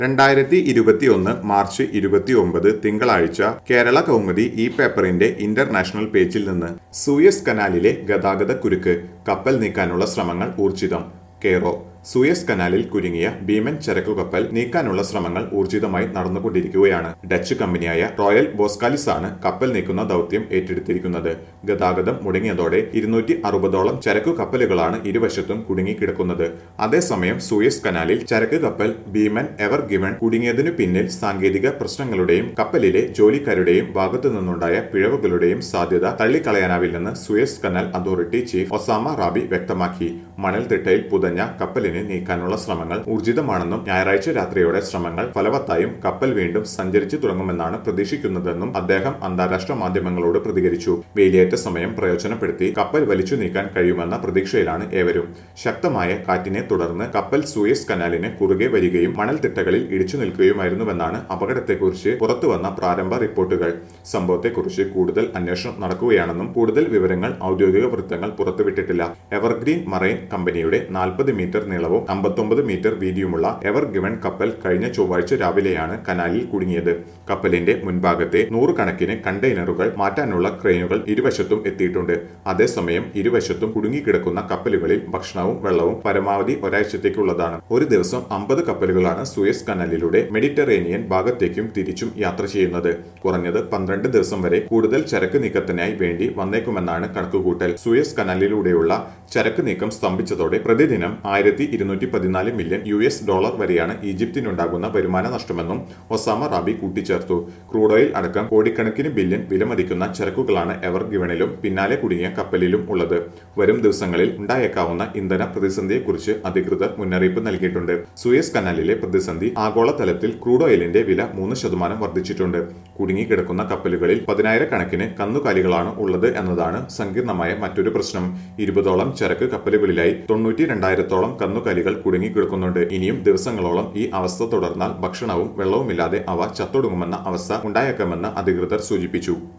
രണ്ടായിരത്തി ഇരുപത്തി ഒന്ന് മാർച്ച് ഇരുപത്തി ഒമ്പത് തിങ്കളാഴ്ച കേരള കൗമുദി ഈ പേപ്പറിന്റെ ഇന്റർനാഷണൽ പേജിൽ നിന്ന് സൂയസ് കനാലിലെ ഗതാഗത കുരുക്ക് കപ്പൽ നീക്കാനുള്ള ശ്രമങ്ങൾ ഊർജിതം കെയ്റോ സൂയസ് കനാലിൽ കുരുങ്ങിയ ഭീമൻ ചരക്കു കപ്പൽ നീക്കാനുള്ള ശ്രമങ്ങൾ ഊർജിതമായി നടന്നുകൊണ്ടിരിക്കുകയാണ് ഡച്ച് കമ്പനിയായ റോയൽ ബോസ്കാലിസ് ആണ് കപ്പൽ നീക്കുന്ന ദൗത്യം ഏറ്റെടുത്തിരിക്കുന്നത് ഗതാഗതം മുടങ്ങിയതോടെ ഇരുന്നൂറ്റി അറുപതോളം ചരക്കു കപ്പലുകളാണ് ഇരുവശത്തും കുടുങ്ങിക്കിടക്കുന്നത് അതേസമയം സൂയസ് കനാലിൽ ചരക്ക് കപ്പൽ ഭീമൻ എവർ ഗിവൺ കുടുങ്ങിയതിനു പിന്നിൽ സാങ്കേതിക പ്രശ്നങ്ങളുടെയും കപ്പലിലെ ജോലിക്കാരുടെയും ഭാഗത്തു നിന്നുണ്ടായ പിഴവുകളുടെയും സാധ്യത തള്ളിക്കളയാനാവില്ലെന്ന് Suez canal authority chief Osama Rabie വ്യക്തമാക്കി മണൽത്തിട്ടയിൽ പുതഞ്ഞ കപ്പലിനെ നീക്കാനുള്ള ശ്രമങ്ങൾ ഊർജിതമാണെന്നും ഞായറാഴ്ച രാത്രിയോടെ ശ്രമങ്ങൾ ഫലവത്തായും കപ്പൽ വീണ്ടും സഞ്ചരിച്ചു തുടങ്ങുമെന്നാണ് പ്രതീക്ഷിക്കുന്നതെന്നും അദ്ദേഹം അന്താരാഷ്ട്ര മാധ്യമങ്ങളോട് പ്രതികരിച്ചു വേലിയേറ്റ സമയം പ്രയോജനപ്പെടുത്തി കപ്പൽ വലിച്ചു നീക്കാൻ കഴിയുമെന്ന പ്രതീക്ഷയിലാണ് ഏവരും ശക്തമായ കാറ്റിനെ തുടർന്ന് കപ്പൽ സൂയസ് കനാലിന് കുറുകെ വരികയും മണൽത്തിട്ടകളിൽ ഇടിച്ചു നിൽക്കുകയുമായിരുന്നുവെന്നാണ് അപകടത്തെക്കുറിച്ച് പുറത്തുവന്ന പ്രാരംഭ റിപ്പോർട്ടുകൾ സംഭവത്തെക്കുറിച്ച് കൂടുതൽ അന്വേഷണം നടക്കുകയാണെന്നും കൂടുതൽ വിവരങ്ങൾ ഔദ്യോഗിക വൃത്തങ്ങൾ പുറത്തുവിട്ടിട്ടില്ല എവർഗ്രീൻ മറൈൻ കമ്പനിയുടെ നാൽപ്പത് മീറ്റർ നീളവും അമ്പത്തൊമ്പത് മീറ്റർ വീതിയുമുള്ള എവർ ഗിവൺ കപ്പൽ കഴിഞ്ഞ ചൊവ്വാഴ്ച രാവിലെയാണ് കനാലിൽ കുടുങ്ങിയത് കപ്പലിന്റെ മുൻഭാഗത്തെ നൂറുകണക്കിന് കണ്ടെയ്നറുകൾ മാറ്റാനുള്ള ക്രെയിനുകൾ ഇരുവശത്തും എത്തിയിട്ടുണ്ട് അതേസമയം ഇരുവശത്തും കുടുങ്ങിക്കിടക്കുന്ന കപ്പലുകളിൽ ഭക്ഷണവും വെള്ളവും പരമാവധി ഒരാഴ്ചത്തേക്കുള്ളതാണ് ഒരു ദിവസം അമ്പത് കപ്പലുകളാണ് സൂയസ് കനാലിലൂടെ മെഡിറ്ററേനിയൻ ഭാഗത്തേക്കും തിരിച്ചും യാത്ര ചെയ്യുന്നത് കുറഞ്ഞത് പന്ത്രണ്ട് ദിവസം വരെ കൂടുതൽ ചരക്ക് നീക്കത്തിനായി വേണ്ടി വന്നേക്കുമെന്നാണ് കണക്കുകൂട്ടൽ സൂയസ് കനാലിലൂടെയുള്ള ചരക്ക് നീക്കം സ്തംഭിച്ചതോടെ പ്രതിദിനം ആയിരത്തി ഇരുന്നൂറ്റി പതിനാല് മില്യൺ യു എസ് ഡോളർ വരെയാണ് ഈജിപ്തിനുണ്ടാകുന്ന വരുമാന നഷ്ടമെന്നും ഒസാമ റാബി കൂട്ടിച്ചേർത്തു ക്രൂഡ് ഓയിൽ അടക്കം കോടിക്കണക്കിന് ബില്യൺ വിലമതിക്കുന്ന ചരക്കുകളാണ് എവർ ഗിവണിലും പിന്നാലെ കുടുങ്ങിയ കപ്പലിലും ഉള്ളത് വരും ദിവസങ്ങളിൽ ഉണ്ടായേക്കാവുന്ന ഇന്ധന പ്രതിസന്ധിയെക്കുറിച്ച് അധികൃതർ മുന്നറിയിപ്പ് നൽകിയിട്ടുണ്ട് സൂയസ് കനാലിലെ പ്രതിസന്ധി ആഗോളതലത്തിൽ ക്രൂഡ് ഓയിലിന്റെ വില മൂന്ന് ശതമാനം വർദ്ധിച്ചിട്ടുണ്ട് കുടുങ്ങിക്കിടക്കുന്ന കപ്പലുകളിൽ പതിനായിരക്കണക്കിന് കന്നുകാലികളാണ് ഉള്ളത് എന്നതാണ് സങ്കീർണമായ മറ്റൊരു പ്രശ്നം ഇരുപതോളം ചരക്ക് കപ്പലുകളിലായി തൊണ്ണൂറ്റി രണ്ടായിരത്തോളം കന്നുകാലികൾ കുടുങ്ങിക്കിടക്കുന്നുണ്ട് ഇനിയും ദിവസങ്ങളോളം ഈ അവസ്ഥ തുടർന്നാൽ ഭക്ഷണവും വെള്ളവുമില്ലാതെ അവ ചത്തൊടുങ്ങുമെന്ന അവസ്ഥ ഉണ്ടായേക്കാമെന്ന് അധികൃതർ സൂചിപ്പിച്ചു